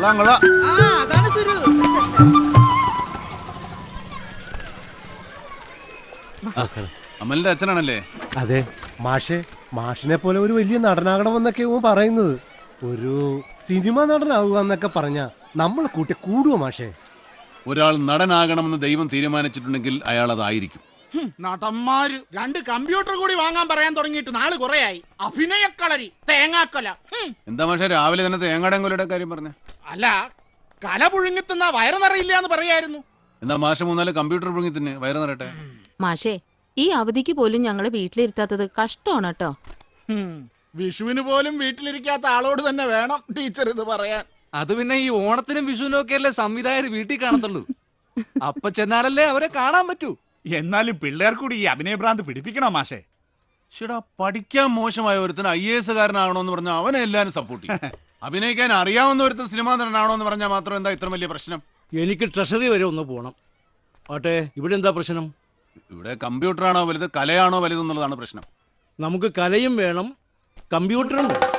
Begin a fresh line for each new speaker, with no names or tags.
കൊള്ളാം കൊള്ളാം
ആ അതാണ് സുരു
അമലിന്റെ അച്ഛനാണല്ലേ
അതെ മാഷെ മാഷിനെ പോലെ ഒരു വലിയ നടനാകണമെന്നൊക്കെ ഓൻ പറയുന്നത് ഒരു സിനിമ നടനാവുക എന്നൊക്കെ പറഞ്ഞ നമ്മൾ കൂട്ടി കൂടുവോ മാഷെ
ഒരാൾ നടനാകണമെന്ന് ദൈവം തീരുമാനിച്ചിട്ടുണ്ടെങ്കിൽ അയാൾ അതായിരിക്കും
ഹും, നടന്മാര് രണ്ട് കമ്പ്യൂട്ടർ കൂടി വാങ്ങാൻ പറയാൻ തുടങ്ങിയിട്ട് നാള് കുറയായി അഭിനയക്കളരി തേങ്ങാക്കൊല ഹും,
എന്താ പക്ഷേ രാവിലെ തന്നെ തേങ്ങാടൻ കൊലയുടെ കാര്യം പറഞ്ഞേ
അല്ല കല പുഴുങ്ങിത്തുന്ന വയറ് നിറയില്ല എന്ന് പറയായിരുന്നു
എന്താ മാഷ മൂന്നാല് കമ്പ്യൂട്ടർ പുറങ്ങി തന്നെ വയറ് നിറയട്ടെ
മാഷേ ഈ അവധിക്ക് പോലും ഞങ്ങളെ വീട്ടിലിരുത്താത്തത് കഷ്ടമാണ് കേട്ടോ
ഹും, വിഷുവിന് പോലും വീട്ടിലിരിക്കാത്ത ആളോട് തന്നെ വേണം ടീച്ചർ ഇത് പറയാൻ
അത് പിന്നെ ഈ ഓണത്തിനും വിഷുവിനും ഒക്കെ അല്ലേ സംവിധായകർ വീട്ടിൽ കാണത്തുള്ളൂ അപ്പൊ ചെന്നാലല്ലേ അവരെ കാണാൻ പറ്റൂ
എന്നാലും പിള്ളേർ കൂടി ഈ അഭിനയഭ്രാന്ത് പിടിപ്പിക്കണോ മാഷേ
ചേടാ പഠിക്കാൻ മോശമായ ഒരുത്തിന് ഐ എസ് കാരനാകണമെന്ന് പറഞ്ഞാൽ അവനെ എല്ലാവരും സപ്പോർട്ട് ചെയ്യും അഭിനയിക്കാൻ അറിയാവുന്ന ഒരുത്തൻ സിനിമാ നടനാണോ എന്ന് പറഞ്ഞാൽ മാത്രം എന്താ ഇത്ര വലിയ പ്രശ്നം
എനിക്ക് ട്രഷറി വരെ ഒന്ന് പോകണം ആട്ടെ ഇവിടെ എന്താ പ്രശ്നം
ഇവിടെ കമ്പ്യൂട്ടറാണോ വലുത് കലയാണോ വലുതെന്നുള്ളതാണ് പ്രശ്നം
നമുക്ക് കലയും വേണം കമ്പ്യൂട്ടറും വേണം